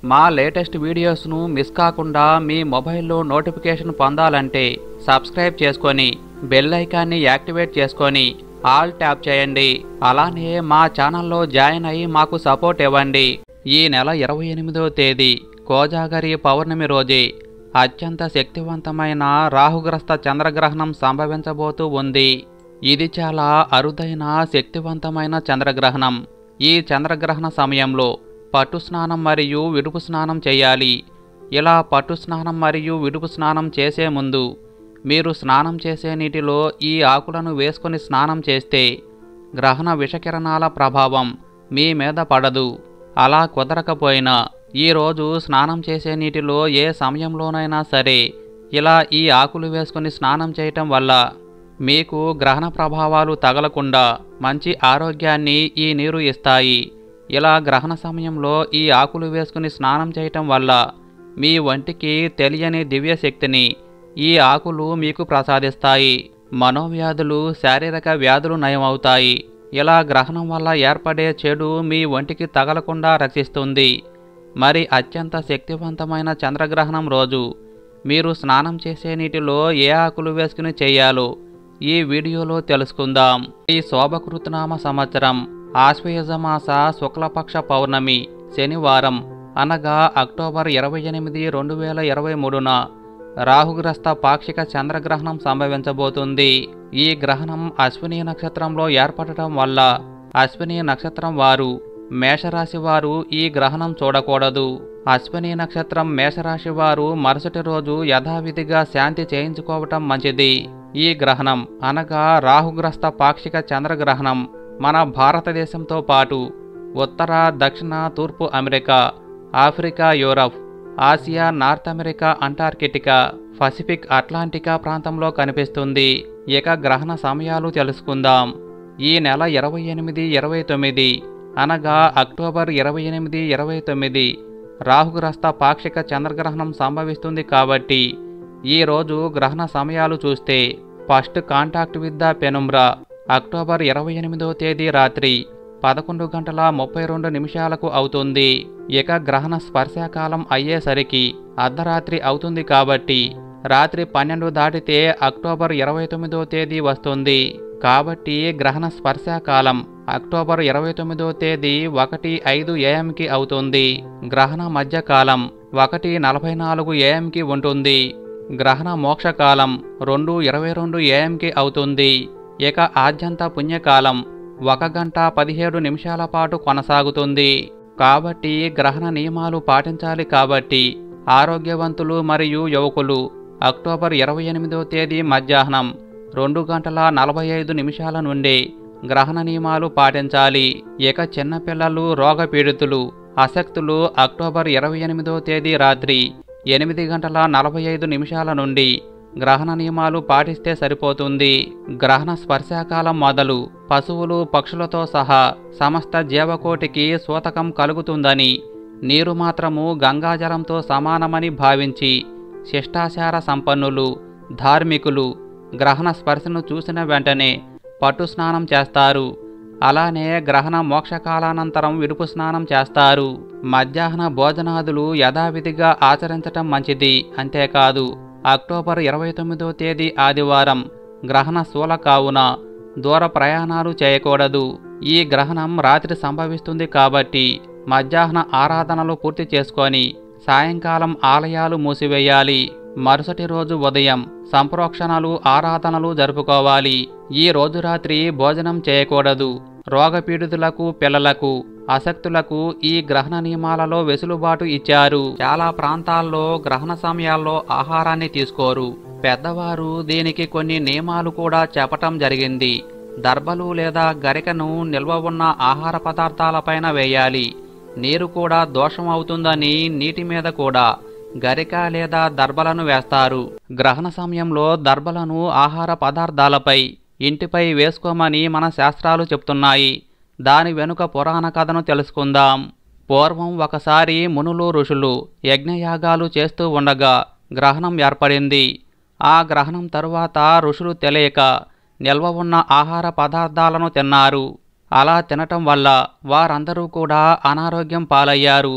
మా latest వీడియోస్ను miss కాకుండా మీ మొబైల్లో నోటిఫికేషన్ పొందాలంటే సబ్స్క్రైబ్ చేసుకొని బెల్ ఐకాన్ని యాక్టివేట్ చేసుకొని ఆల్ ట్యాప్ చేయండి అలానే మా ఛానల్లో జాయిన్ అయ్యి మాకు సపోర్ట్ ఇవ్వండి ఈ నెల ఇరవై ఎనిమిదవ తేదీ కోజాగరి పౌర్ణమి రోజే అత్యంత శక్తివంతమైన రాహుగ్రస్త చంద్రగ్రహణం సంభవించబోతూ ఉంది ఇది చాలా అరుదైన శక్తివంతమైన చంద్రగ్రహణం ఈ చంద్రగ్రహణ సమయంలో పట్టు స్నానం మరియు విడుపు స్నానం చేయాలి ఇలా పట్టు స్నానం మరియు విడుపు స్నానం చేసే ముందు మీరు స్నానం చేసే నీటిలో ఈ ఆకులను వేసుకొని స్నానం చేస్తే గ్రహణ విషకిరణాల ప్రభావం మీ మీద పడదు అలా కుదరకపోయినా ఈరోజు స్నానం చేసే నీటిలో ఏ సమయంలోనైనా సరే ఇలా ఈ ఆకులు వేసుకొని స్నానం చేయటం వల్ల మీకు గ్రహణ ప్రభావాలు తగలకుండా మంచి ఆరోగ్యాన్ని ఈ నీరు ఇస్తాయి ఇలా గ్రహణ సమయంలో ఈ ఆకులు వేసుకుని స్నానం చేయటం వల్ల మీ వంటికి తెలియని దివ్య శక్తిని ఈ ఆకులు మీకు ప్రసాదిస్తాయి మనోవ్యాధులు శారీరక వ్యాధులు నయమవుతాయి ఇలా గ్రహణం వల్ల ఏర్పడే చెడు మీ ఒంటికి తగలకుండా రక్షిస్తుంది మరి అత్యంత శక్తివంతమైన చంద్రగ్రహణం రోజు మీరు స్నానం చేసే నీటిలో ఏ ఆకులు వేసుకుని చేయాలో ఈ వీడియోలో తెలుసుకుందాం ఈ శోభకృతనామ సంవత్సరం ఆశ్వయుజమాస శుక్లపక్ష పౌర్ణమి శనివారం అనగా అక్టోబర్ ఇరవై ఎనిమిది రెండు వేల ఇరవై మూడున రాహుగ్రస్త పాక్షిక చంద్రగ్రహణం సంభవించబోతుంది ఈ గ్రహణం అశ్విని నక్షత్రంలో ఏర్పడటం వల్ల అశ్విని నక్షత్రం వారు మేషరాశి వారు ఈ గ్రహణం చూడకూడదు అశ్విని నక్షత్రం మేషరాశి వారు మరుసటి రోజు యథావిధిగా శాంతి చేయించుకోవటం మంచిది ఈ గ్రహణం అనగా రాహుగ్రస్త పాక్షిక చంద్రగ్రహణం మన భారతదేశంతో పాటు ఉత్తర దక్షిణ తూర్పు America Africa Europe Asia north America Antarctica Pacific అట్లాంటికా ప్రాంతంలో కనిపిస్తుంది ఇక గ్రహణ సమయాలు తెలుసుకుందాం ఈ నెల ఇరవై ఎనిమిది ఇరవై తొమ్మిది అనగా అక్టోబర్ ఇరవై ఎనిమిది ఇరవై తొమ్మిది రాహుగ్రస్త పాక్షిక చంద్రగ్రహణం సంభవిస్తుంది కాబట్టి ఈరోజు గ్రహణ సమయాలు చూస్తే first contact with the penumbra October ఇరవై ఎనిమిదవ తేదీ రాత్రి పదకొండు గంటల ముప్పై రెండు నిమిషాలకు అవుతుంది ఇక గ్రహణ స్పర్శాకాలం అయ్యేసరికి అర్ధరాత్రి అవుతుంది కాబట్టి రాత్రి పన్నెండు దాటితే అక్టోబర్ ఇరవై తొమ్మిదో తేదీ వస్తుంది కాబట్టి గ్రహణ స్పర్శాకాలం అక్టోబర్ ఇరవై తొమ్మిదో తేదీ ఒకటి ఐదు ఏఎంకి అవుతుంది గ్రహణ మధ్యకాలం ఒకటి నలభై నాలుగు ఏఎంకి ఉంటుంది గ్రహణ మోక్షకాలం రెండు ఇరవై రెండు ఏఎంకి అవుతుంది ఇక ఆద్యంత పుణ్యకాలం ఒక గంట పదిహేడు నిమిషాల పాటు కొనసాగుతుంది కాబట్టి గ్రహణ నియమాలు పాటించాలి కాబట్టి ఆరోగ్యవంతులు మరియు యువకులు అక్టోబర్ ఇరవై ఎనిమిదవ తేదీ మధ్యాహ్నం రెండు గంటల నలభై ఐదు నిమిషాల నుండి గ్రహణ నియమాలు పాటించాలి ఇక చిన్నపిల్లలు రోగపీడితులు అశక్తులు అక్టోబర్ ఇరవై ఎనిమిదవ తేదీ రాత్రి ఎనిమిది గంటల నలభై ఐదు నిమిషాల నుండి గ్రహణ నియమాలు పాటిస్తే సరిపోతుంది గ్రహణ స్పర్శాకాలం మొదలు పశువులు పక్షులతో సహా సమస్త జీవకోటికి సూతకం కలుగుతుందని నీరు మాత్రము గంగాజలంతో సమానమని భావించి శిష్టాచార సంపన్నులు ధార్మికులు గ్రహణ స్పర్శను చూసిన వెంటనే పట్టు స్నానం చేస్తారు అలానే గ్రహణ మోక్షకాలానంతరం విడుపు స్నానం చేస్తారు మధ్యాహ్న భోజనాదులు యథావిధిగా ఆచరించటం మంచిది అంతేకాదు అక్టోబర్ ఇరవై తొమ్మిదో తేదీ ఆదివారం గ్రహణ శూల కావున దూర ప్రయాణాలు చేయకూడదు ఈ గ్రహణం రాత్రి సంభవిస్తుంది కాబట్టి మధ్యాహ్న ఆరాధనలు పూర్తి చేసుకొని సాయంకాలం ఆలయాలు మూసివేయాలి మరుసటి రోజు ఉదయం సంప్రోక్షణలు ఆరాధనలు జరుపుకోవాలి ఈ రోజు రాత్రి భోజనం చేయకూడదు రోగపీడితులకు పిల్లలకు అసక్తులకు ఈ గ్రహణ నియమాలలో వెసులుబాటు ఇచ్చారు చాలా ప్రాంతాల్లో గ్రహణ సమయాల్లో ఆహారాన్ని తీసుకోరు పెద్దవారు దీనికి కొన్ని నియమాలు కూడా చెప్పటం జరిగింది దర్భలు లేదా గరికను నిల్వ ఉన్న ఆహార పదార్థాలపైన వేయాలి నీరు కూడా దోషం అవుతుందని నీటి మీద కూడా గరిక లేదా దర్భలను వేస్తారు గ్రహణ సమయంలో దర్భలను ఆహార పదార్థాలపై ఇంటిపై వేసుకోమని మన శాస్త్రాలు చెప్తున్నాయి దాని వెనుక పురాణ కథను తెలుసుకుందాం పూర్వం ఒకసారి మునులు ఋషులు యజ్ఞయాగాలు చేస్తూ ఉండగా గ్రహణం ఏర్పడింది ఆ గ్రహణం తరువాత ఋషులు తెలియక నిల్వ ఉన్న ఆహార పదార్థాలను తిన్నారు అలా తినటం వల్ల వారందరూ కూడా అనారోగ్యం పాలయ్యారు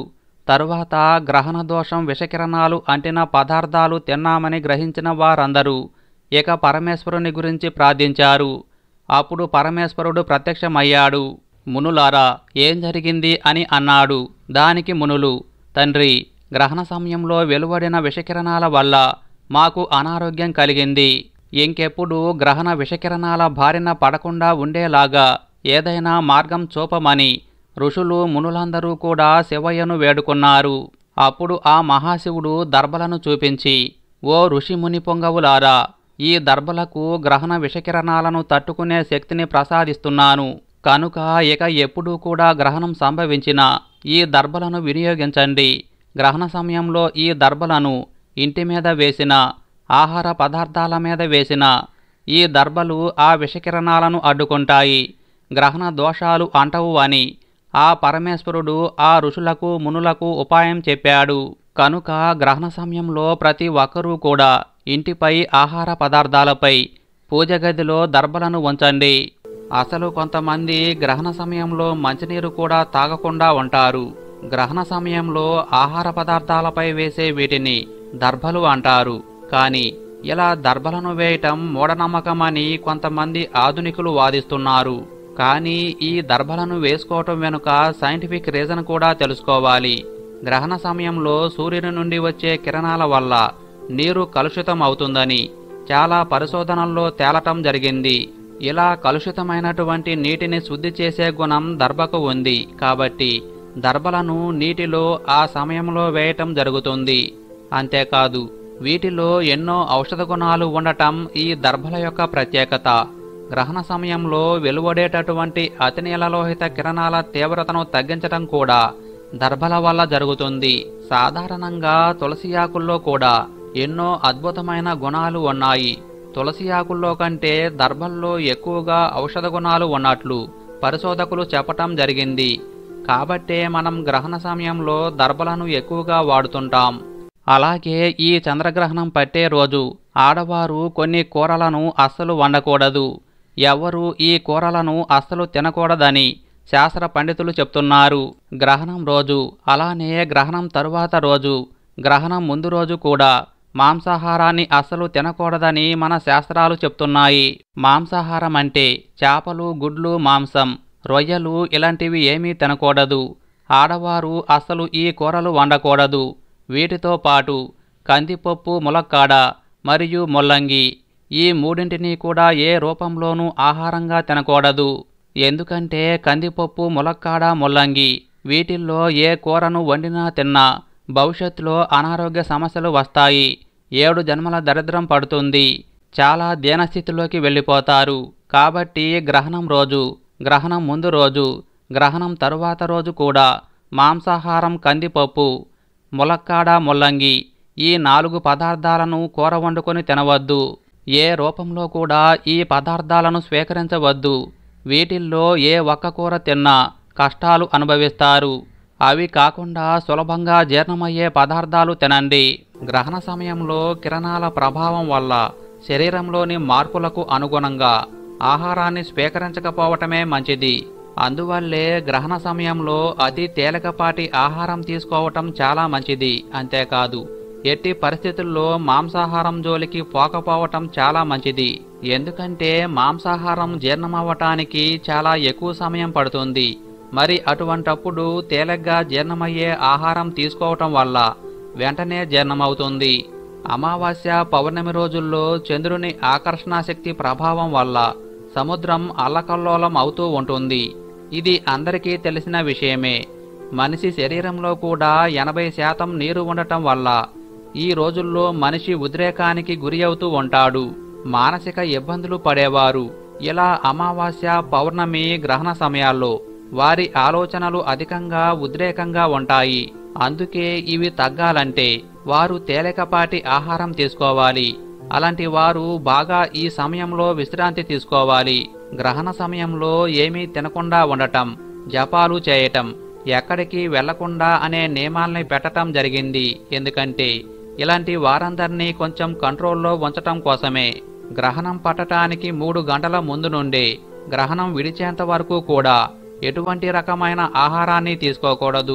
తరువాత గ్రహణ దోషం విషకిరణాలు అంటిన పదార్థాలు తిన్నామని గ్రహించిన వారందరూ ఇక పరమేశ్వరుని గురించి ప్రార్థించారు అప్పుడు పరమేశ్వరుడు ప్రత్యక్షమయ్యాడు మునులారా ఏం జరిగింది అని అన్నాడు దానికి మునులు తండ్రి గ్రహణ సమయంలో వెలువడిన విషకిరణాల వల్ల మాకు అనారోగ్యం కలిగింది ఇంకెప్పుడు గ్రహణ విషకిరణాల బారిన పడకుండా ఉండేలాగా ఏదైనా మార్గం చూపమని ఋషులు మునులందరూ కూడా శివయ్యను వేడుకున్నారు అప్పుడు ఆ మహాశివుడు దర్భలను చూపించి ఓ ఋషి ముని పొంగవులారా ఈ దర్భలకు గ్రహణ విషకిరణాలను తట్టుకునే శక్తిని ప్రసాదిస్తున్నాను కనుక ఇక ఎప్పుడూ కూడా గ్రహణం సంభవించినా ఈ దర్భలను వినియోగించండి గ్రహణ సమయంలో ఈ దర్భలను ఇంటి మీద వేసిన ఆహార పదార్థాల మీద వేసిన ఈ దర్భలు ఆ విషకిరణాలను అడ్డుకుంటాయి గ్రహణ దోషాలు అంటవు అని ఆ పరమేశ్వరుడు ఆ ఋషులకు మునులకు ఉపాయం చెప్పాడు కనుక గ్రహణ సమయంలో ప్రతి ఒక్కరూ కూడా ఇంటిపై ఆహార పదార్థాలపై పూజ గదిలో దర్భలను ఉంచండి అసలు కొంతమంది గ్రహణ సమయంలో మంచినీరు కూడా తాగకుండా ఉంటారు గ్రహణ సమయంలో ఆహార పదార్థాలపై వేసే వీటిని దర్భలు అంటారు కానీ ఇలా దర్భలను వేయటం మూఢనమ్మకమని కొంతమంది ఆధునికులు వాదిస్తున్నారు కానీ ఈ దర్భలను వేసుకోవటం వెనుక సైంటిఫిక్ రీజన్ కూడా తెలుసుకోవాలి గ్రహణ సమయంలో సూర్యుని నుండి వచ్చే కిరణాల వల్ల నీరు కలుషితం అవుతుందని చాలా పరిశోధనల్లో తేలటం జరిగింది ఇలా కలుషితమైనటువంటి నీటిని శుద్ధి చేసే గుణం దర్భకు ఉంది కాబట్టి దర్భలను నీటిలో ఆ సమయంలో వేయటం జరుగుతుంది అంతేకాదు వీటిలో ఎన్నో ఔషధ గుణాలు ఉండటం ఈ దర్భల యొక్క ప్రత్యేకత గ్రహణ సమయంలో వెలువడేటటువంటి అతి నీలలోహిత కిరణాల తీవ్రతను తగ్గించటం కూడా దర్భల వల్ల జరుగుతుంది సాధారణంగా తులసి ఆకుల్లో కూడా ఎన్నో అద్భుతమైన గుణాలు ఉన్నాయి తులసి ఆకుల్లో కంటే దర్భల్లో ఎక్కువగా ఔషధ గుణాలు ఉన్నట్లు పరిశోధకులు చెప్పటం జరిగింది కాబట్టే మనం గ్రహణ సమయంలో దర్భలను ఎక్కువగా వాడుతుంటాం అలాగే ఈ చంద్రగ్రహణం పట్టే రోజు ఆడవారు కొన్ని కూరలను అస్సలు వండకూడదు ఎవరు ఈ కూరలను అస్సలు తినకూడదని శాస్త్ర పండితులు చెప్తున్నారు గ్రహణం రోజు అలానే గ్రహణం తరువాత రోజు గ్రహణం ముందు రోజు కూడా మాంసాహారాన్ని అస్సలు తినకూడదని మన శాస్త్రాలు చెప్తున్నాయి మాంసాహారం అంటే చేపలు గుడ్లు మాంసం రొయ్యలు ఇలాంటివి ఏమీ తినకూడదు ఆడవారు అస్సలు ఈ కూరలు వండకూడదు వీటితో పాటు కందిపప్పు ములక్కాడ మరియు ముల్లంగి ఈ మూడింటిని కూడా ఏ రూపంలోనూ ఆహారంగా తినకూడదు ఎందుకంటే కందిపప్పు ములక్కాడ ముల్లంగి వీటిల్లో ఏ కూరను వండినా తిన్నా భవిష్యత్తులో అనారోగ్య సమస్యలు వస్తాయి ఏడు జన్మల దరిద్రం పడుతుంది చాలా దీనస్థితిలోకి వెళ్ళిపోతారు కాబట్టి గ్రహణం రోజు గ్రహణం ముందు రోజు గ్రహణం తరువాత రోజు కూడా మాంసాహారం కందిపప్పు ములక్కాడ ముల్లంగి ఈ నాలుగు పదార్థాలను కూర వండుకొని తినవద్దు ఏ రూపంలో కూడా ఈ పదార్థాలను స్వీకరించవద్దు వీటిల్లో ఏ ఒక్క కూర తిన్నా కష్టాలు అనుభవిస్తారు అవి కాకుండా సులభంగా జీర్ణమయ్యే పదార్థాలు తినండి గ్రహణ సమయంలో కిరణాల ప్రభావం వల్ల శరీరంలోని మార్పులకు అనుగుణంగా ఆహారాన్ని స్వీకరించకపోవటమే మంచిది అందువల్లే గ్రహణ సమయంలో అతి తేలికపాటి ఆహారం తీసుకోవటం చాలా మంచిది అంతేకాదు ఎట్టి పరిస్థితుల్లో మాంసాహారం జోలికి పోకపోవటం చాలా మంచిది ఎందుకంటే మాంసాహారం జీర్ణమవ్వటానికి చాలా ఎక్కువ సమయం పడుతుంది మరి అటువంటప్పుడు తేలిగ్గా జీర్ణమయ్యే ఆహారం తీసుకోవటం వల్ల వెంటనే జీర్ణమవుతుంది అమావాస్య పౌర్ణమి రోజుల్లో చంద్రుని ఆకర్షణ శక్తి ప్రభావం వల్ల సముద్రం అల్లకల్లోలం అవుతూ ఉంటుంది ఇది అందరికీ తెలిసిన విషయమే మనిషి శరీరంలో కూడా ఎనభై శాతం నీరు ఉండటం వల్ల ఈ రోజుల్లో మనిషి ఉద్రేకానికి గురి అవుతూ ఉంటాడు మానసిక ఇబ్బందులు పడేవారు ఇలా అమావాస్య పౌర్ణమి గ్రహణ సమయాల్లో వారి ఆలోచనలు అధికంగా ఉద్రేకంగా ఉంటాయి అందుకే ఇవి తగ్గాలంటే వారు తేలికపాటి ఆహారం తీసుకోవాలి అలాంటి వారు బాగా ఈ సమయంలో విశ్రాంతి తీసుకోవాలి గ్రహణ సమయంలో ఏమీ తినకుండా ఉండటం జపాలు చేయటం ఎక్కడికి వెళ్లకుండా అనే నియమాల్ని పెట్టటం జరిగింది ఎందుకంటే ఇలాంటి వారందరినీ కొంచెం కంట్రోల్లో ఉంచటం కోసమే గ్రహణం పట్టటానికి మూడు గంటల ముందు నుండే గ్రహణం విడిచేంత వరకు కూడా ఎటువంటి రకమైన ఆహారాన్ని తీసుకోకూడదు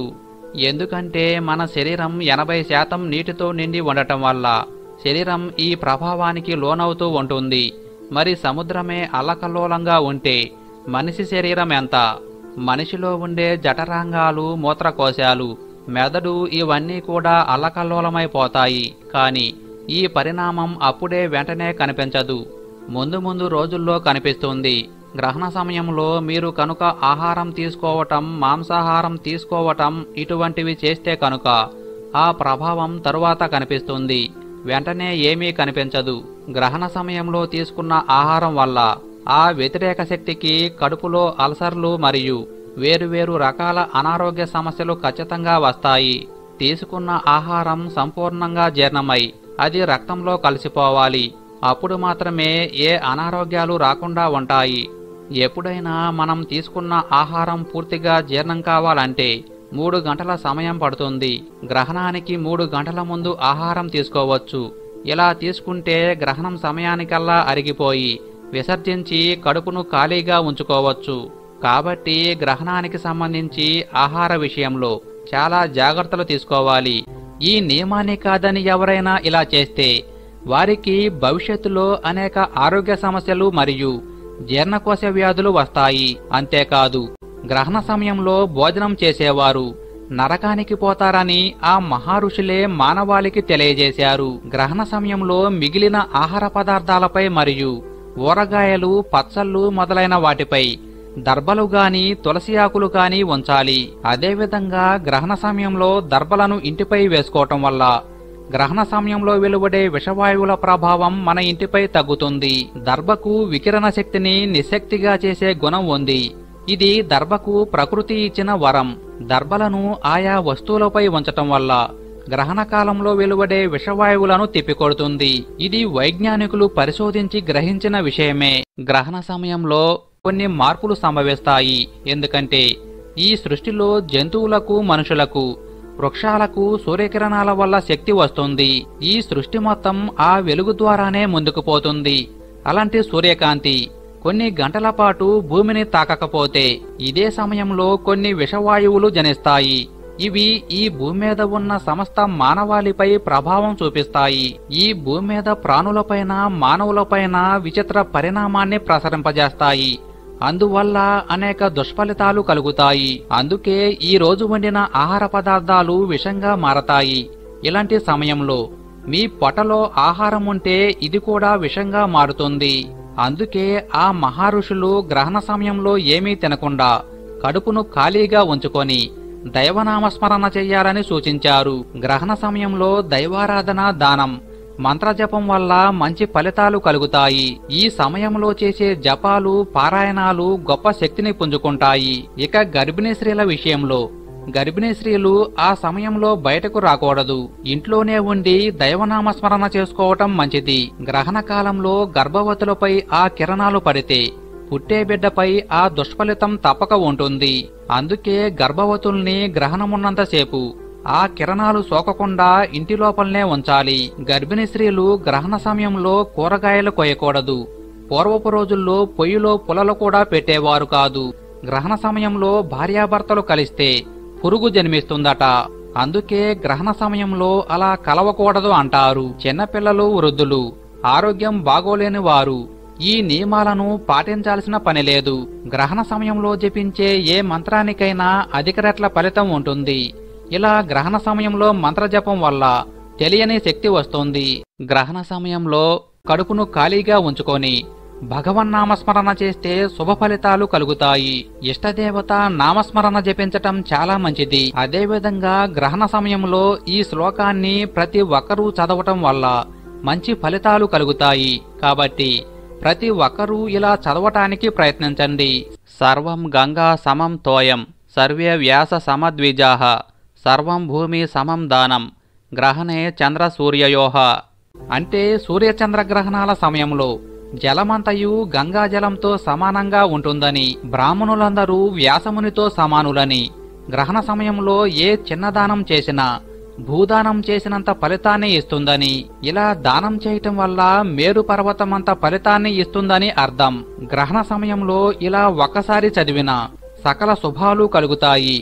ఎందుకంటే మన శరీరం ఎనభై శాతం నీటితో నిండి ఉండటం వల్ల శరీరం ఈ ప్రభావానికి లోనవుతూ ఉంటుంది మరి సముద్రమే అల్లకల్లోలంగా ఉంటే మనిషి శరీరం ఎంత మనిషిలో ఉండే జఠరాంగాలు మూత్రకోశాలు మెదడు ఇవన్నీ కూడా అల్లకల్లోలమైపోతాయి కానీ ఈ పరిణామం అప్పుడే వెంటనే కనిపించదు ముందు ముందు రోజుల్లో కనిపిస్తుంది గ్రహణ సమయంలో మీరు కనుక ఆహారం తీసుకోవటం మాంసాహారం తీసుకోవటం ఇటువంటివి చేస్తే కనుక ఆ ప్రభావం తరువాత కనిపిస్తుంది వెంటనే ఏమీ కనిపించదు గ్రహణ సమయంలో తీసుకున్న ఆహారం వల్ల ఆ వ్యతిరేక శక్తికి కడుపులో అల్సర్లు మరియు వేరువేరు రకాల అనారోగ్య సమస్యలు ఖచ్చితంగా వస్తాయి తీసుకున్న ఆహారం సంపూర్ణంగా జీర్ణమై అది రక్తంలో కలిసిపోవాలి అప్పుడు మాత్రమే ఏ అనారోగ్యాలు రాకుండా ఉంటాయి ఎప్పుడైనా మనం తీసుకున్న ఆహారం పూర్తిగా జీర్ణం కావాలంటే మూడు గంటల సమయం పడుతుంది గ్రహణానికి మూడు గంటల ముందు ఆహారం తీసుకోవచ్చు ఇలా తీసుకుంటే గ్రహణం సమయానికల్లా అరిగిపోయి విసర్జించి కడుపును ఖాళీగా ఉంచుకోవచ్చు కాబట్టి గ్రహణానికి సంబంధించి ఆహార విషయంలో చాలా జాగ్రత్తలు తీసుకోవాలి ఈ నియమాన్ని కాదని ఎవరైనా ఇలా చేస్తే వారికి భవిష్యత్తులో అనేక ఆరోగ్య సమస్యలు మరియు జీర్ణకోశ వ్యాధులు వస్తాయి అంతేకాదు గ్రహణ సమయంలో భోజనం చేసేవారు నరకానికి పోతారని ఆ మహారుషులే మానవాళికి తెలియజేశారు గ్రహణ సమయంలో మిగిలిన ఆహార పదార్థాలపై మరియు ఊరగాయలు పచ్చళ్ళు మొదలైన వాటిపై దర్బలు గాని తులసి ఆకులు గాని ఉంచాలి అదేవిధంగా గ్రహణ సమయంలో దర్బలను ఇంటిపై వేసుకోవటం వల్ల గ్రహణ సమయంలో వెలువడే విషవాయువుల ప్రభావం మన ఇంటిపై తగ్గుతుంది దర్భకు వికిరణ శక్తిని నిశక్తిగా చేసే గుణం ఉంది ఇది దర్భకు ప్రకృతి ఇచ్చిన వరం దర్భలను ఆయా వస్తువులపై ఉంచటం వల్ల గ్రహణ కాలంలో వెలువడే విషవాయువులను తిప్పికొడుతుంది ఇది వైజ్ఞానికులు పరిశోధించి గ్రహించిన విషయమే గ్రహణ సమయంలో కొన్ని మార్పులు సంభవిస్తాయి ఎందుకంటే ఈ సృష్టిలో జంతువులకు మనుషులకు వృక్షాలకు సూర్యకిరణాల వల్ల శక్తి వస్తుంది ఈ సృష్టి మొత్తం ఆ వెలుగు ద్వారానే ముందుకు పోతుంది అలాంటి సూర్యకాంతి కొన్ని గంటల పాటు భూమిని తాకకపోతే ఇదే సమయంలో కొన్ని విషవాయువులు జనిస్తాయి ఇవి ఈ భూమి మీద ఉన్న సమస్త మానవాళిపై ప్రభావం చూపిస్తాయి ఈ భూమి మీద ప్రాణులపైన మానవులపైన విచిత్ర పరిణామాన్ని ప్రసరింపజేస్తాయి అందువల్ల అనేక దుష్ఫలితాలు కలుగుతాయి అందుకే ఈ రోజు వండిన ఆహార పదార్థాలు విషంగా మారతాయి ఇలాంటి సమయంలో మీ పొటలో ఆహారం ఉంటే ఇది కూడా విషంగా మారుతుంది అందుకే ఆ మహారుషులు గ్రహణ సమయంలో ఏమీ తినకుండా కడుపును ఖాళీగా ఉంచుకొని దైవనామస్మరణ చెయ్యాలని సూచించారు గ్రహణ సమయంలో దైవారాధన దానం మంత్రజపం వల్ల మంచి ఫలితాలు కలుగుతాయి ఈ సమయంలో చేసే జపాలు పారాయణాలు గొప్ప శక్తిని పుంజుకుంటాయి ఇక గర్భిణీ స్త్రీల విషయంలో గర్భిణీ స్త్రీలు ఆ సమయంలో బయటకు రాకూడదు ఇంట్లోనే ఉండి దైవనామస్మరణ చేసుకోవటం మంచిది గ్రహణ కాలంలో గర్భవతులపై ఆ కిరణాలు పడితే పుట్టే బిడ్డపై ఆ దుష్ఫలితం తప్పక ఉంటుంది అందుకే గర్భవతుల్ని గ్రహణమున్నంతసేపు ఆ కిరణాలు సోకకుండా ఇంటి లోపలనే ఉంచాలి గర్భిణీ స్త్రీలు గ్రహణ సమయంలో కూరగాయలు కొయ్యకూడదు పూర్వపు రోజుల్లో పొయ్యిలో పులలు కూడా పెట్టేవారు కాదు గ్రహణ సమయంలో భార్యాభర్తలు కలిస్తే పురుగు జన్మిస్తుందట అందుకే గ్రహణ సమయంలో అలా కలవకూడదు అంటారు చిన్నపిల్లలు వృద్ధులు ఆరోగ్యం బాగోలేని వారు ఈ నియమాలను పాటించాల్సిన పని లేదు గ్రహణ సమయంలో జపించే ఏ మంత్రానికైనా అధిక రెట్ల ఫలితం ఉంటుంది ఇలా గ్రహణ సమయంలో మంత్రజపం వల్ల తెలియని శక్తి వస్తుంది గ్రహణ సమయంలో కడుపును ఖాళీగా ఉంచుకొని భగవన్నామస్మరణ చేస్తే శుభ ఫలితాలు కలుగుతాయి ఇష్టదేవత నామస్మరణ జపించటం చాలా మంచిది అదేవిధంగా గ్రహణ సమయంలో ఈ శ్లోకాన్ని ప్రతి ఒక్కరూ చదవటం వల్ల మంచి ఫలితాలు కలుగుతాయి కాబట్టి ప్రతి ఒక్కరూ ఇలా చదవటానికి ప్రయత్నించండి సర్వం గంగా సమం తోయం సర్వే వ్యాస సమద్విజాః సర్వం భూమి సమం దానం గ్రహణే చంద్ర సూర్యయోహ అంటే సూర్యచంద్ర గ్రహణాల సమయంలో జలమంతయు గంగాజలంతో సమానంగా ఉంటుందని బ్రాహ్మణులందరూ వ్యాసమునితో సమానులని గ్రహణ సమయంలో ఏ చిన్న దానం చేసినా భూదానం చేసినంత ఫలితాన్ని ఇస్తుందని ఇలా దానం చేయటం వల్ల మేరు పర్వతమంత ఫలితాన్ని ఇస్తుందని అర్థం గ్రహణ సమయంలో ఇలా ఒక్కసారి చదివిన సకల శుభాలు కలుగుతాయి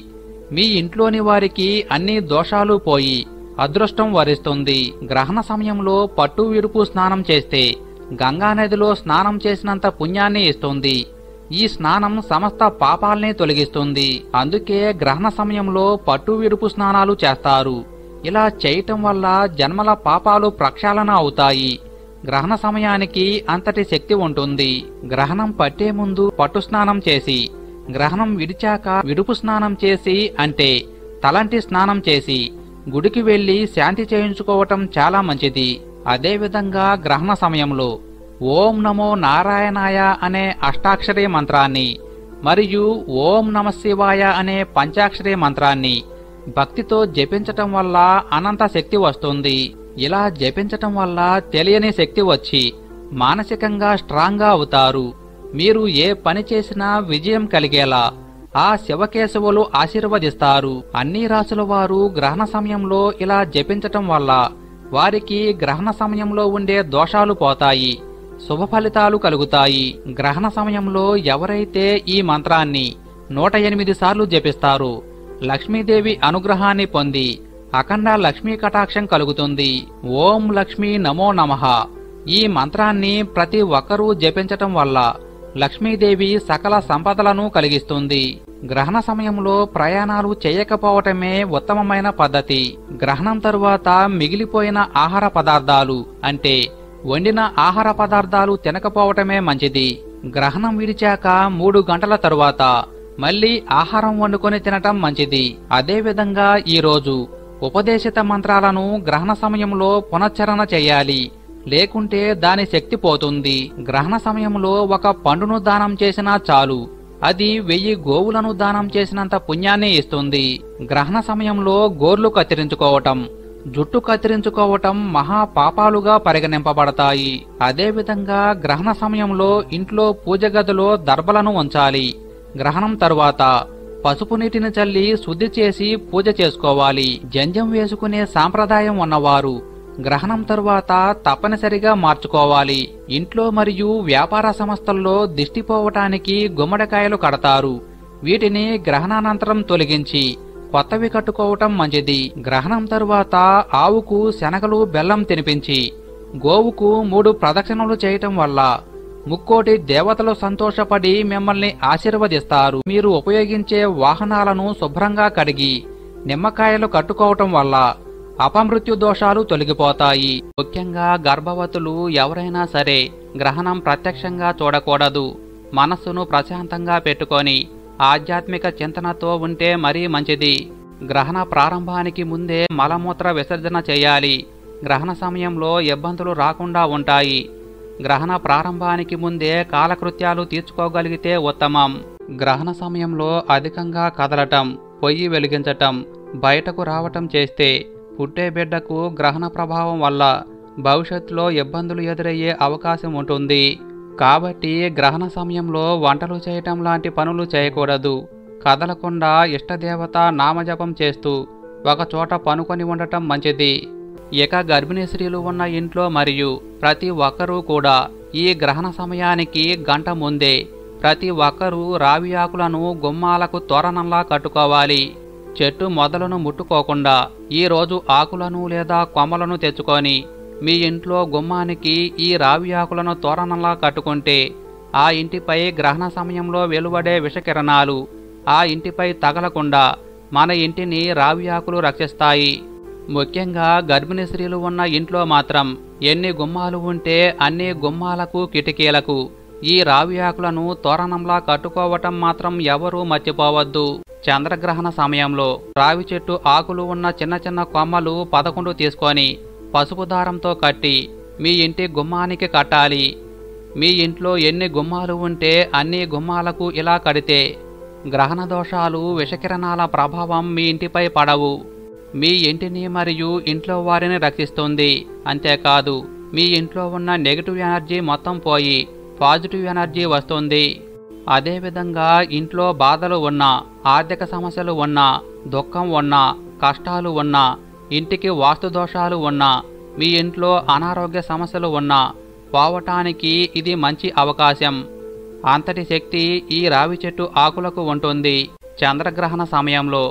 మీ ఇంట్లోని వారికి అన్ని దోషాలు పోయి అదృష్టం వరిస్తుంది గ్రహణ సమయంలో పట్టు విడుపు స్నానం చేస్తే గంగానదిలో స్నానం చేసినంత పుణ్యాన్ని ఇస్తుంది ఈ స్నానం సమస్త పాపాల్ని తొలగిస్తుంది అందుకే గ్రహణ సమయంలో పట్టు విడుపు స్నానాలు చేస్తారు ఇలా చేయటం వల్ల జన్మల పాపాలు ప్రక్షాళన అవుతాయి గ్రహణ సమయానికి అంతటి శక్తి ఉంటుంది గ్రహణం పట్టే ముందు పట్టు స్నానం చేసి గ్రహణం విడిచాక విడుపు స్నానం చేసి అంటే తలంటి స్నానం చేసి గుడికి వెళ్లి శాంతి చేయించుకోవటం చాలా మంచిది అదేవిధంగా గ్రహణ సమయంలో ఓం నమో నారాయణాయ అనే అష్టాక్షరి మంత్రాన్ని మరియు ఓం నమ శివాయ అనే పంచాక్షరి మంత్రాన్ని భక్తితో జపించటం వల్ల అనంత శక్తి వస్తుంది ఇలా జపించటం వల్ల తెలియని శక్తి వచ్చి మానసికంగా స్ట్రాంగ్గా అవుతారు మీరు ఏ పని చేసినా విజయం కలిగేలా ఆ శివకేశవులు ఆశీర్వదిస్తారు అన్ని రాసుల వారు గ్రహణ సమయంలో ఇలా జపించటం వల్ల వారికి గ్రహణ సమయంలో ఉండే దోషాలు పోతాయి శుభ ఫలితాలు కలుగుతాయి గ్రహణ సమయంలో ఎవరైతే ఈ మంత్రాన్ని నూట ఎనిమిది సార్లు జపిస్తారో లక్ష్మీదేవి అనుగ్రహాన్ని పొంది అఖండ లక్ష్మీ కటాక్షం కలుగుతుంది ఓం లక్ష్మీ నమో నమః ఈ మంత్రాన్ని ప్రతి ఒక్కరూ జపించటం వల్ల లక్ష్మీదేవి సకల సంపదలను కలిగిస్తుంది గ్రహణ సమయంలో ప్రయాణాలు చేయకపోవటమే ఉత్తమమైన పద్ధతి గ్రహణం తరువాత మిగిలిపోయిన ఆహార పదార్థాలు అంటే వండిన ఆహార పదార్థాలు తినకపోవటమే మంచిది గ్రహణం విడిచాక మూడు గంటల తరువాత మళ్ళీ ఆహారం వండుకొని తినటం మంచిది అదేవిధంగా ఈ రోజు ఉపదేశిత మంత్రాలను గ్రహణ సమయంలో పునశ్చరణ చేయాలి లేకుంటే దాని శక్తి పోతుంది గ్రహణ సమయంలో ఒక పండును దానం చేసినా చాలు అది వెయ్యి గోవులను దానం చేసినంత పుణ్యాన్ని ఇస్తుంది గ్రహణ సమయంలో గోర్లు కత్తిరించుకోవటం జుట్టు కత్తిరించుకోవటం మహా పాపాలుగా పరిగణింపబడతాయి అదేవిధంగా గ్రహణ సమయంలో ఇంట్లో పూజ గదిలో దర్భలను ఉంచాలి గ్రహణం తరువాత పసుపు నీటిని చల్లి శుద్ధి చేసి పూజ చేసుకోవాలి జంజం వేసుకునే సాంప్రదాయం ఉన్నవారు గ్రహణం తరువాత తప్పనిసరిగా మార్చుకోవాలి ఇంట్లో మరియు వ్యాపార సంస్థల్లో దిష్టి పోవటానికి గుమ్మడికాయలు కడతారు వీటిని గ్రహణానంతరం తొలగించి కొత్తవి కట్టుకోవటం మంచిది గ్రహణం తరువాత ఆవుకు శనగలు బెల్లం తినిపించి గోవుకు మూడు ప్రదక్షిణలు చేయటం వల్ల ముక్కోటి దేవతలు సంతోషపడి మిమ్మల్ని ఆశీర్వదిస్తారు మీరు ఉపయోగించే వాహనాలను శుభ్రంగా కడిగి నిమ్మకాయలు కట్టుకోవటం వల్ల అపమృత్యు దోషాలు తొలగిపోతాయి ముఖ్యంగా గర్భవతులు ఎవరైనా సరే గ్రహణం ప్రత్యక్షంగా చూడకూడదు మనస్సును ప్రశాంతంగా పెట్టుకొని ఆధ్యాత్మిక చింతనతో ఉంటే మరీ మంచిది గ్రహణ ప్రారంభానికి ముందే మలమూత్ర విసర్జన చేయాలి గ్రహణ సమయంలో ఇబ్బందులు రాకుండా ఉంటాయి గ్రహణ ప్రారంభానికి ముందే కాలకృత్యాలు తీర్చుకోగలిగితే ఉత్తమం గ్రహణ సమయంలో అధికంగా కదలటం పొయ్యి వెలిగించటం బయటకు రావటం చేస్తే పుట్టే బిడ్డకు గ్రహణ ప్రభావం వల్ల భవిష్యత్తులో ఇబ్బందులు ఎదురయ్యే అవకాశం ఉంటుంది కాబట్టి గ్రహణ సమయంలో వంటలు చేయటం లాంటి పనులు చేయకూడదు కదలకుండా ఇష్టదేవత నామజపం చేస్తూ ఒకచోట పనుకొని ఉండటం మంచిది ఇక గర్భిణీ స్త్రీలు ఉన్న ఇంట్లో మరియు ప్రతి ఒక్కరూ కూడా ఈ గ్రహణ సమయానికి గంట ముందే ప్రతి ఒక్కరూ రావి ఆకులను గుమ్మాలకు తోరణంలా కట్టుకోవాలి చెట్టు మొదలను ముట్టుకోకుండా ఈ రోజు ఆకులను లేదా కొమ్మలను తెచ్చుకొని మీ ఇంట్లో గుమ్మానికి ఈ రావి ఆకులను తోరణంలా కట్టుకుంటే ఆ ఇంటిపై గ్రహణ సమయంలో వెలువడే విషకిరణాలు ఆ ఇంటిపై తగలకుండా మన ఇంటిని రావి ఆకులు రక్షిస్తాయి ముఖ్యంగా గర్భిణీ స్త్రీలు ఉన్న ఇంట్లో మాత్రం ఎన్ని గుమ్మాలు ఉంటే అన్ని గుమ్మాలకు కిటికీలకు ఈ రావి ఆకులను తోరణంలా కట్టుకోవటం మాత్రం ఎవరూ మర్చిపోవద్దు చంద్రగ్రహణ సమయంలో రావి చెట్టు ఆకులు ఉన్న చిన్న చిన్న కొమ్మలు పదకొండు తీసుకొని పసుపు దారంతో కట్టి మీ ఇంటి గుమ్మానికి కట్టాలి మీ ఇంట్లో ఎన్ని గుమ్మాలు ఉంటే అన్ని గుమ్మాలకు ఇలా కడితే గ్రహణ దోషాలు విషకిరణాల ప్రభావం మీ ఇంటిపై పడవు మీ ఇంటిని మరియు ఇంట్లో వారిని రక్షిస్తుంది అంతేకాదు మీ ఇంట్లో ఉన్న నెగిటివ్ ఎనర్జీ మొత్తం పోయి పాజిటివ్ ఎనర్జీ వస్తుంది అదేవిధంగా ఇంట్లో బాధలు ఉన్నా ఆర్థిక సమస్యలు ఉన్నా దుఃఖం ఉన్నా కష్టాలు ఉన్నా ఇంటికి వాస్తు దోషాలు ఉన్నా మీ ఇంట్లో అనారోగ్య సమస్యలు ఉన్నా పోవటానికి ఇది మంచి అవకాశం అంతటి శక్తి ఈ రావి చెట్టు ఆకులకు ఉంటుంది చంద్రగ్రహణ సమయంలో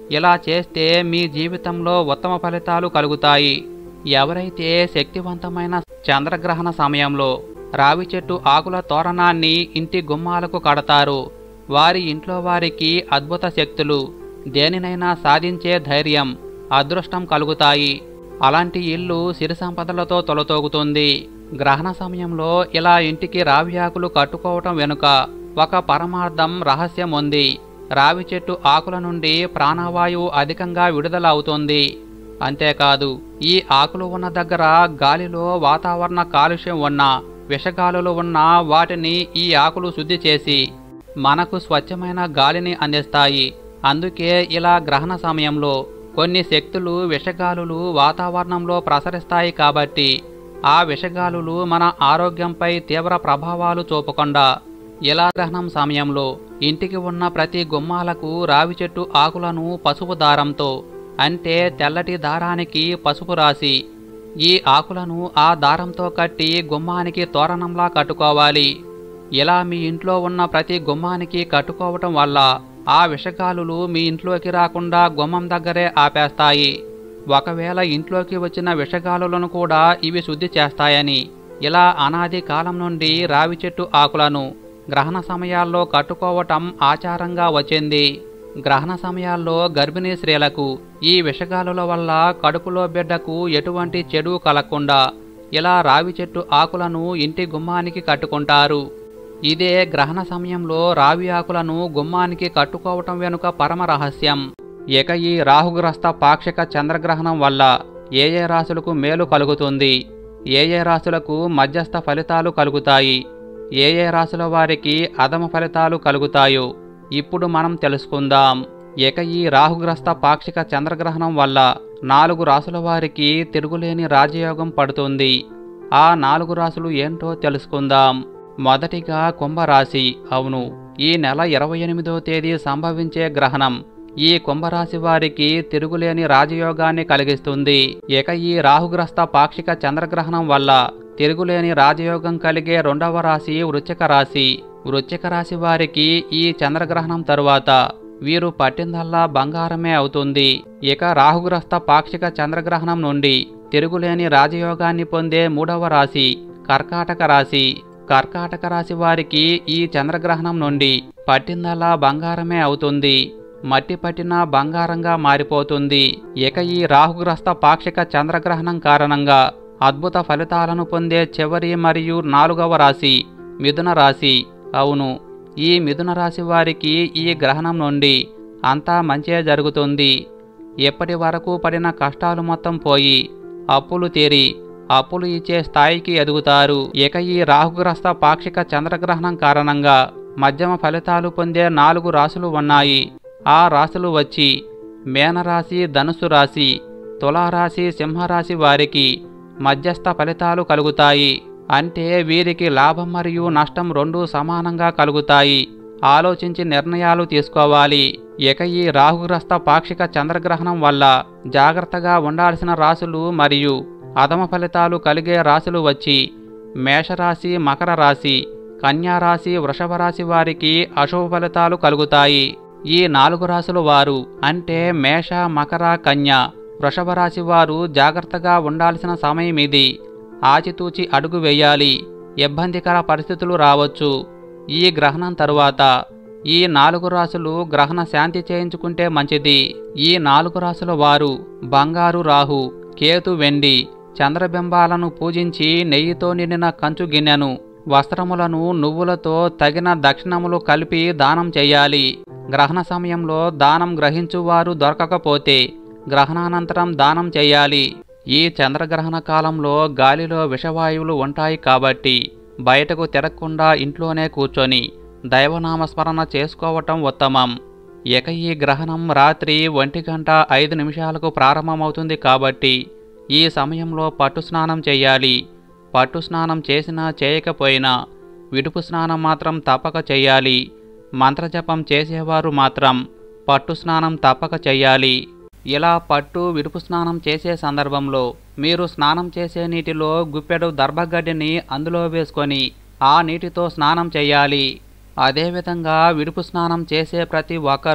ఇలా చేస్తే మీ జీవితంలో ఉత్తమ ఫలితాలు కలుగుతాయి ఎవరైతే శక్తివంతమైన చంద్రగ్రహణ సమయంలో రావి చెట్టు ఆకుల తోరణాన్ని ఇంటి గుమ్మాలకు కడతారు వారి ఇంట్లో వారికి అద్భుత శక్తులు దేనినైనా సాధించే ధైర్యం అదృష్టం కలుగుతాయి అలాంటి ఇల్లు సిరి సంపదలతో తొలతోగుతుంది గ్రహణ సమయంలో ఇలా ఇంటికి రావి ఆకులు కట్టుకోవటం వెనుక ఒక పరమార్థం రహస్యం ఉంది రావి చెట్టు ఆకుల నుండి ప్రాణవాయువు అధికంగా విడుదల అవుతుంది అంతేకాదు ఈ ఆకులు ఉన్న దగ్గర గాలిలో వాతావరణ కాలుష్యం ఉన్న విషగాలులు ఉన్న వాటిని ఈ ఆకులు శుద్ధి చేసి మనకు స్వచ్ఛమైన గాలిని అందిస్తాయి అందుకే ఇలా గ్రహణ సమయంలో కొన్ని శక్తులు విషగాలులు వాతావరణంలో ప్రసరిస్తాయి కాబట్టి ఆ విషగాలులు మన ఆరోగ్యంపై తీవ్ర ప్రభావాలు చూపకుండా ఇలా గ్రహణం సమయంలో ఇంటికి ఉన్న ప్రతి గుమ్మాలకు రావి చెట్టు ఆకులను పసుపు దారంతో అంటే తెల్లటి దారానికి పసుపు రాసి ఈ ఆకులను ఆ దారంతో కట్టి గుమ్మానికి తోరణంలా కట్టుకోవాలి ఇలా మీ ఇంట్లో ఉన్న ప్రతి గుమ్మానికి కట్టుకోవటం వల్ల ఆ విషగాలులు మీ ఇంట్లోకి రాకుండా గుమ్మం దగ్గరే ఆపేస్తాయి ఒకవేళ ఇంట్లోకి వచ్చిన విషగాలులను కూడా ఇవి శుద్ధి చేస్తాయని ఇలా అనాది కాలం నుండి రావి చెట్టు ఆకులను గ్రహణ సమయాల్లో కట్టుకోవటం ఆచారంగా వచ్చింది గ్రహణ సమయాల్లో గర్భిణీ స్త్రీలకు ఈ విషగాలుల వల్ల కడుపులో బిడ్డకు ఎటువంటి చెడు కలగకుండా ఇలా రావి చెట్టు ఆకులను ఇంటి గుమ్మానికి కట్టుకుంటారు ఇదే గ్రహణ సమయంలో రావి ఆకులను గుమ్మానికి కట్టుకోవటం వెనుక పరమ రహస్యం ఇక ఈ రాహుగ్రస్త పాక్షిక చంద్రగ్రహణం వల్ల ఏ ఏ రాశులకు మేలు కలుగుతుంది ఏ ఏ రాశులకు మధ్యస్థ ఫలితాలు కలుగుతాయి ఏ ఏ రాశుల వారికి అధమ ఫలితాలు కలుగుతాయో ఇప్పుడు మనం తెలుసుకుందాం ఇక ఈ రాహుగ్రస్త పాక్షిక చంద్రగ్రహణం వల్ల నాలుగు రాసుల వారికి తిరుగులేని రాజయోగం పడుతుంది ఆ నాలుగు రాసులు ఏంటో తెలుసుకుందాం మొదటిగా కుంభరాశి అవును ఈ నెల ఇరవై ఎనిమిదో తేదీ సంభవించే గ్రహణం ఈ కుంభరాశి వారికి తిరుగులేని రాజయోగాన్ని కలిగిస్తుంది ఇక ఈ రాహుగ్రస్త పాక్షిక చంద్రగ్రహణం వల్ల తిరుగులేని రాజయోగం కలిగే రెండవ రాశి వృశ్చిక రాశి వృశ్చిక రాశి వారికి ఈ చంద్రగ్రహణం తరువాత వీరు పట్టిందల్లా బంగారమే అవుతుంది ఇక రాహుగ్రస్త పాక్షిక చంద్రగ్రహణం నుండి తిరుగులేని రాజయోగాన్ని పొందే మూడవ రాశి కర్కాటక రాశి కర్కాటక రాశి వారికి ఈ చంద్రగ్రహణం నుండి పట్టిందల్లా బంగారమే అవుతుంది మట్టి పట్టిన బంగారంగా మారిపోతుంది ఇక ఈ రాహుగ్రస్త పాక్షిక చంద్రగ్రహణం కారణంగా అద్భుత ఫలితాలను పొందే చివరి మరియు నాలుగవ రాశి మిథున రాశి అవును ఈ మిథున రాశి వారికి ఈ గ్రహణం నుండి అంతా మంచే జరుగుతుంది ఎప్పటి వరకు పడిన కష్టాలు మొత్తం పోయి అప్పులు తీరి అప్పులు ఇచ్చే స్థాయికి ఎదుగుతారు ఇక ఈ రాహుగ్రస్త పాక్షిక చంద్రగ్రహణం కారణంగా మధ్యమ ఫలితాలు పొందే నాలుగు రాశులు ఉన్నాయి ఆ రాశులు వచ్చి మేనరాశి ధనుసు రాశి తులారాశి సింహరాశి వారికి మధ్యస్థ ఫలితాలు కలుగుతాయి అంటే వీరికి లాభం మరియు నష్టం రెండూ సమానంగా కలుగుతాయి ఆలోచించి నిర్ణయాలు తీసుకోవాలి ఇక ఈ రాహుగ్రస్త పాక్షిక చంద్రగ్రహణం వల్ల జాగ్రత్తగా ఉండాల్సిన రాశులు మరియు అధమ ఫలితాలు కలిగే రాశులు వచ్చి మేషరాశి మకర రాశి కన్యారాశి వృషభ రాశి వారికి అశుభ ఫలితాలు కలుగుతాయి ఈ నాలుగు రాశుల వారు అంటే మేష మకర కన్య వృషభ రాశి వారు జాగ్రత్తగా ఉండాల్సిన సమయం ఇది ఆచితూచి అడుగు వేయాలి ఇబ్బందికర పరిస్థితులు రావచ్చు ఈ గ్రహణం తరువాత ఈ నాలుగు రాసులు గ్రహణ శాంతి చేయించుకుంటే మంచిది ఈ నాలుగు రాసుల వారు బంగారు రాహు కేతు వెండి చంద్రబింబాలను పూజించి నెయ్యితో నిండిన కంచు గిన్నెను వస్త్రములను నువ్వులతో తగిన దక్షిణములు కలిపి దానం చేయాలి గ్రహణ సమయంలో దానం గ్రహించువారు దొరకకపోతే గ్రహణానంతరం దానం చేయాలి ఈ చంద్రగ్రహణ కాలంలో గాలిలో విషవాయువులు ఉంటాయి కాబట్టి బయటకు తిరగకుండా ఇంట్లోనే కూర్చొని దైవనామస్మరణ చేసుకోవటం ఉత్తమం ఇక ఈ గ్రహణం రాత్రి ఒంటి గంట ఐదు నిమిషాలకు ప్రారంభమవుతుంది కాబట్టి ఈ సమయంలో పట్టు స్నానం చేయాలి పట్టు స్నానం చేసినా చేయకపోయినా విడుపు స్నానం మాత్రం తప్పక చేయాలి మంత్రజపం చేసేవారు మాత్రం పట్టు స్నానం తప్పక చేయాలి ఇలా పట్టు విడుపు స్నానం చేసే సందర్భంలో మీరు స్నానం చేసే నీటిలో గుప్పెడు దర్భగడ్డిని అందులో వేసుకొని ఆ నీటితో స్నానం చేయాలి అదేవిధంగా విడుపు స్నానం చేసే ప్రతి ఒక్కరూ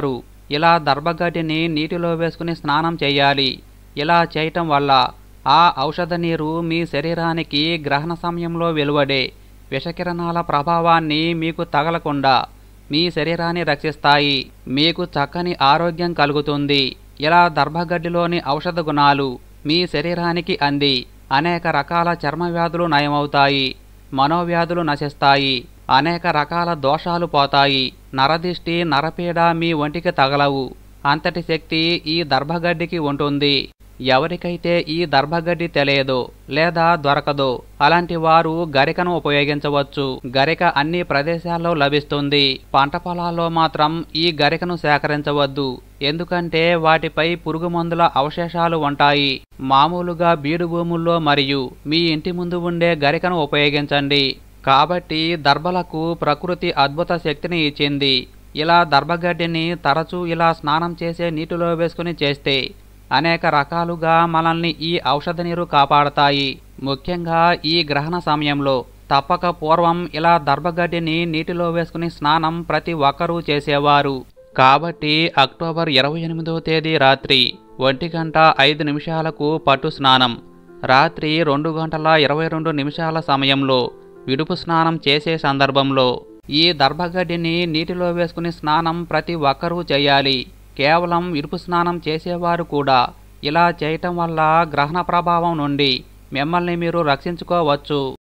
ఇలా దర్భగడ్డిని నీటిలో వేసుకుని స్నానం చేయాలి ఇలా చేయటం వల్ల ఆ ఔషధ నీరు మీ శరీరానికి గ్రహణ సమయంలో వెలువడే విషకిరణాల ప్రభావాన్ని మీకు తగలకుండా మీ శరీరాన్ని రక్షిస్తాయి మీకు చక్కని ఆరోగ్యం కలుగుతుంది ఇలా దర్భగడ్డిలోని ఔషధ గుణాలు మీ శరీరానికి అంది అనేక రకాల చర్మ వ్యాధులు నయమవుతాయి మనోవ్యాధులు నశిస్తాయి అనేక రకాల దోషాలు పోతాయి నరదిష్టి నరపీడ మీ ఒంటికి తగలవు అంతటి శక్తి ఈ దర్భగడ్డికి ఉంటుంది ఎవరికైతే ఈ దర్భగడ్డి తెలియదో లేదా దొరకదో అలాంటి వారు గరికను ఉపయోగించవచ్చు గరిక అన్ని ప్రదేశాల్లో లభిస్తుంది పంట పొలాల్లో మాత్రం ఈ గరికను సేకరించవద్దు ఎందుకంటే వాటిపై పురుగు మందుల అవశేషాలు ఉంటాయి మామూలుగా బీడు భూముల్లో మరియు మీ ఇంటి ముందు ఉండే గరికను ఉపయోగించండి కాబట్టి దర్భలకు ప్రకృతి అద్భుత శక్తిని ఇచ్చింది ఇలా దర్భగడ్డిని తరచూ ఇలా స్నానం చేసే నీటిలో వేసుకుని చేస్తే అనేక రకాలుగా మనల్ని ఈ ఔషధ నీరు కాపాడతాయి ముఖ్యంగా ఈ గ్రహణ సమయంలో తప్పక పూర్వం ఇలా దర్భగడ్డిని నీటిలో వేసుకుని స్నానం ప్రతి ఒక్కరూ చేసేవారు కాబట్టి అక్టోబర్ ఇరవై ఎనిమిదో తేదీ రాత్రి ఒంటి గంట ఐదు నిమిషాలకు పట్టు స్నానం రాత్రి రెండు గంటల ఇరవై రెండు నిమిషాల సమయంలో విడుపు స్నానం చేసే సందర్భంలో ఈ దర్భగడ్డిని నీటిలో వేసుకుని స్నానం ప్రతి ఒక్కరూ చేయాలి కేవలం ఇరుపు స్నానం చేసేవారు కూడా ఇలా చేయటం వల్ల గ్రహణ ప్రభావం నుండి మిమ్మల్ని మీరు రక్షించుకోవచ్చు